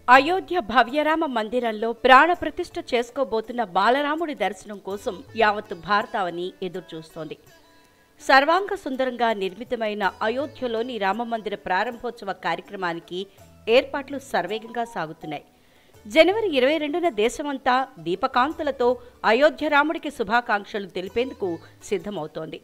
అయోధ్య భవ్యరామ మందిరంలో ప్రాణప్రతిష్ఠ చేసుకోబోతున్న బాలరాముడి దర్శనం కోసం యావత్ భారతావని ఎదురుచూస్తోంది సర్వాంగ సుందరంగా నిర్మితమైన అయోధ్యలోని రామమందిర ప్రారంభోత్సవ కార్యక్రమానికి ఏర్పాట్లు సర్వేగంగా సాగుతున్నాయి జనవరి ఇరవై రెండున దేశమంతా దీపకాంతులతో అయోధ్య రాముడికి శుభాకాంక్షలు తెలిపేందుకు సిద్ధమవుతోంది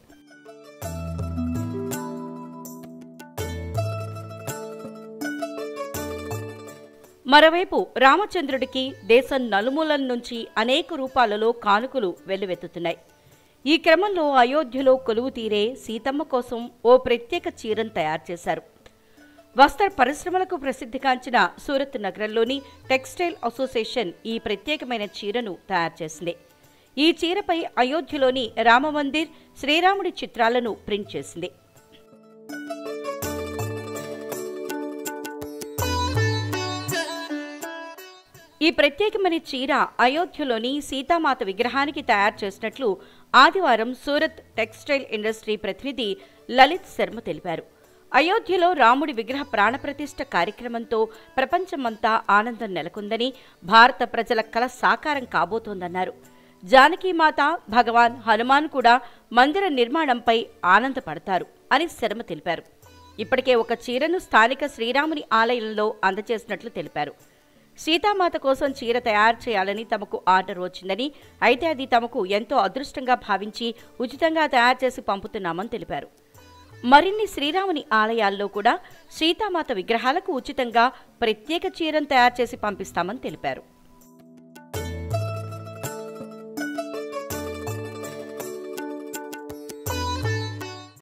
మరోవైపు రామచంద్రుడికి దేశం నలుమూలల నుంచి అనేక రూపాలలో కానుకలు వెల్లువెత్తుతున్నాయి ఈ క్రమంలో అయోధ్యలో కొలువు తీరే సీతమ్మ కోసం ఓ ప్రత్యేక చీరను తయారు చేశారు వస్త్ర పరిశ్రమలకు ప్రసిద్ధిగాంచిన సూరత్ నగరంలోని టెక్స్టైల్ అసోసియేషన్ ఈ ప్రత్యేకమైన చీరను తయారు చేసింది ఈ చీరపై అయోధ్యలోని రామమందిర్ శ్రీరాముడి చిత్రాలను ప్రింట్ చేసింది ఈ ప్రత్యేకమైన చీర అయోధ్యలోని సీతామాత విగ్రహానికి తయారు చేసినట్లు ఆదివారం సూరత్ టెక్స్టైల్ ఇండస్ట్రీ ప్రతినిధి లలిత్ శర్మ తెలిపారు అయోధ్యలో రాముడి విగ్రహ ప్రాణప్రతిష్ఠ కార్యక్రమంతో ప్రపంచమంతా ఆనందం నెలకొందని భారత ప్రజల కల సాకారం కాబోతోందన్నారు జానకీమాత భగవాన్ హనుమాన్ కూడా మందిర నిర్మాణంపై ఆనందపడతారు అని శర్మ తెలిపారు ఇప్పటికే ఒక చీరను స్థానిక శ్రీరాముని ఆలయంలో అందజేసినట్లు తెలిపారు సీతామాత కోసం చీర తయారు చేయాలని తమకు ఆర్డర్ వచ్చిందని అయితే అది తమకు ఎంతో అదృష్టంగా భావించి ఉచితంగా తయారు చేసి పంపుతున్నామని తెలిపారు మరిన్ని శ్రీరాముని ఆలయాల్లో కూడా సీతామాత విగ్రహాలకు ఉచితంగా ప్రత్యేక చీరను తయారు చేసి పంపిస్తామని తెలిపారు